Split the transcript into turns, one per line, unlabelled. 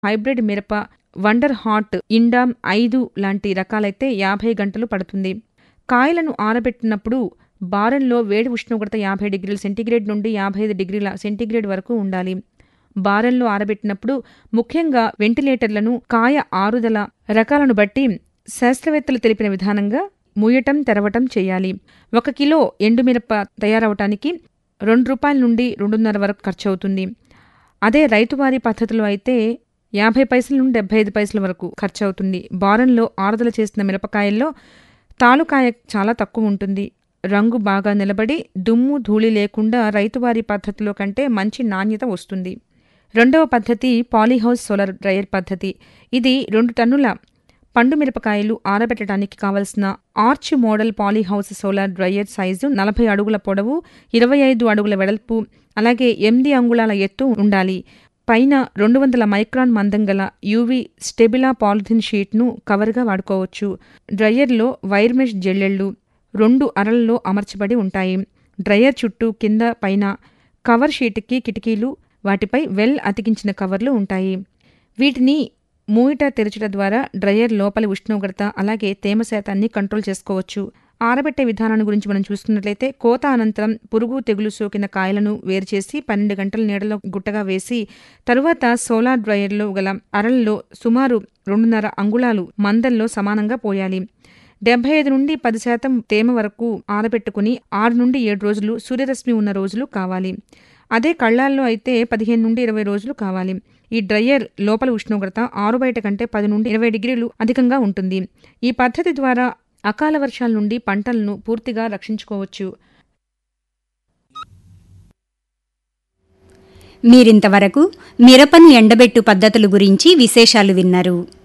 hybrid మిరప wonder hot ఇండామ్ ఐదు లాంటి రకాలైతే యాభై గంటలు పడుతుంది కాయలను ఆరబెట్టినప్పుడు బారెన్లో వేడి ఉష్ణోగ్రత యాభై డిగ్రీల సెంటీగ్రేడ్ నుండి యాభై ఐదు డిగ్రీల సెంటీగ్రేడ్ వరకు ఉండాలి బారెన్లో ఆరబెట్టినప్పుడు ముఖ్యంగా వెంటిలేటర్లను కాయ ఆరుదల రకాలను బట్టి శాస్త్రవేత్తలు తెలిపిన విధానంగా మూయటం తెరవటం చేయాలి ఒక కిలో ఎండుమిరప తయారవటానికి రెండు రూపాయల నుండి రెండున్నర వరకు ఖర్చు అవుతుంది అదే రైతువారీ పద్ధతిలో అయితే యాభై పైసల నుండి డెబ్బై ఐదు పైసల వరకు ఖర్చు అవుతుంది బారెన్లో ఆరుదల చేసిన మిరపకాయల్లో తాలుకాయ చాలా తక్కువ ఉంటుంది రంగు బాగా నిలబడి దుమ్ము ధూళి లేకుండా రైతువారీ పద్ధతిలో కంటే మంచి నాణ్యత వస్తుంది రెండవ పద్ధతి పాలీహౌస్ సోలార్ డ్రయర్ పద్ధతి ఇది రెండు టన్నుల పండు మిరపకాయలు ఆరబెట్టడానికి కావలసిన arch model polyhouse solar dryer size నలభై అడుగుల పొడవు ఇరవై ఐదు అడుగుల వెడల్పు అలాగే ఎనిమిది అంగుళాల ఎత్తు ఉండాలి పైన రెండు వందల మైక్రాన్ మందం గల యూవీ స్టెబిలా పాలిథిన్ షీట్ను కవర్గా వాడుకోవచ్చు డ్రయర్లో వైర్ మెష్ జల్లెళ్ళు రెండు అరలలో అమర్చబడి ఉంటాయి డ్రయర్ చుట్టూ కింద పైన కవర్ షీట్కి కిటికీలు వాటిపై వెల్ అతికించిన కవర్లు ఉంటాయి వీటిని మూయిట తెరచుట ద్వారా డ్రయర్ లోపలి ఉష్ణోగ్రత అలాగే తేమ శాతాన్ని కంట్రోల్ చేసుకోవచ్చు ఆరబెట్టే విధానాన్ని గురించి మనం చూసుకున్నట్లయితే కోత అనంతరం పురుగు తెగులు సోకిన కాయలను వేరుచేసి పన్నెండు గంటల నీడలో గుట్టగా వేసి తరువాత సోలార్ డ్రయర్లో గల అరల్లో సుమారు రెండున్నర అంగుళాలు మందల్లో సమానంగా పోయాలి డెబ్బై ఐదు నుండి పది శాతం తేమ వరకు ఆరబెట్టుకుని ఆరు నుండి ఏడు రోజులు సూర్యరశ్మి ఉన్న రోజులు కావాలి అదే కళ్ళాల్లో అయితే పదిహేను నుండి ఇరవై రోజులు కావాలి ఈ డ్రయర్ లోపల ఉష్ణోగ్రత ఆరు బయట కంటే పది నుండి ఇరవై డిగ్రీలు అధికంగా ఉంటుంది ఈ పద్ధతి ద్వారా అకాల వర్షాల నుండి పంటలను పూర్తిగా రక్షించుకోవచ్చు
మీరింతవరకు మిరపను ఎండబెట్టు పద్ధతుల గురించి విశేషాలు విన్నారు